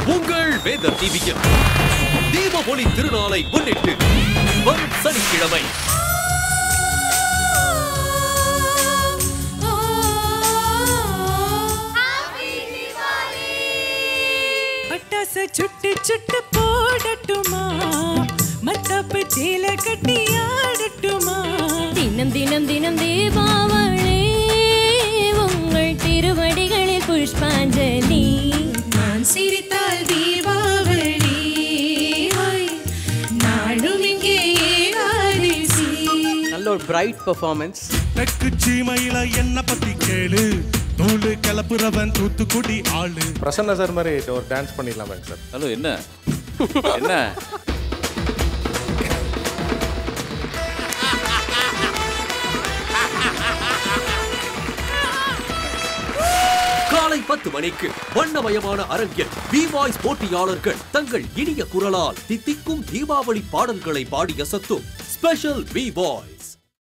உங்கள் வேந்தர் டிவியில் தீபாவளி திருநாளை முன்னிட்டு வரும் சனிக்கிழமை பட்டாசு சுட்டு சுட்டு போடட்டுமா மத்தாப்பு சேல கட்டி ஆடட்டுமா தினம் தினம் தினம் தீபாவளி உங்கள் திருவடிகளில் புஷ்பாஞ்சலி நான் சிரித்தால் தீபாவளி ஹோய், நாடும் இங்கே ஏகாதசி நல்ல ஒரு பிரைட் பெர்ஃபார்மன்ஸ் தெற்கு சீமையில என்ன பத்தி கேளு தூளு கிளப்புறவன் தூத்துக்குடி ஆளு பிரசன்னா சார் மாதிரி ஒரு டான்ஸ் பண்ணிடலாமாங்க சார் ஹலோ என்ன என்ன காலை பத்து மணிக்கு வண்ணமயமான அரங்கில் வி வாய்ஸ் போட்டியாளர்கள் தங்கள் இனிய குரலால் தித்திக்கும் தீபாவளி பாடல்களை பாடி அசத்தும் ஸ்பெஷல் வி வாய்ஸ்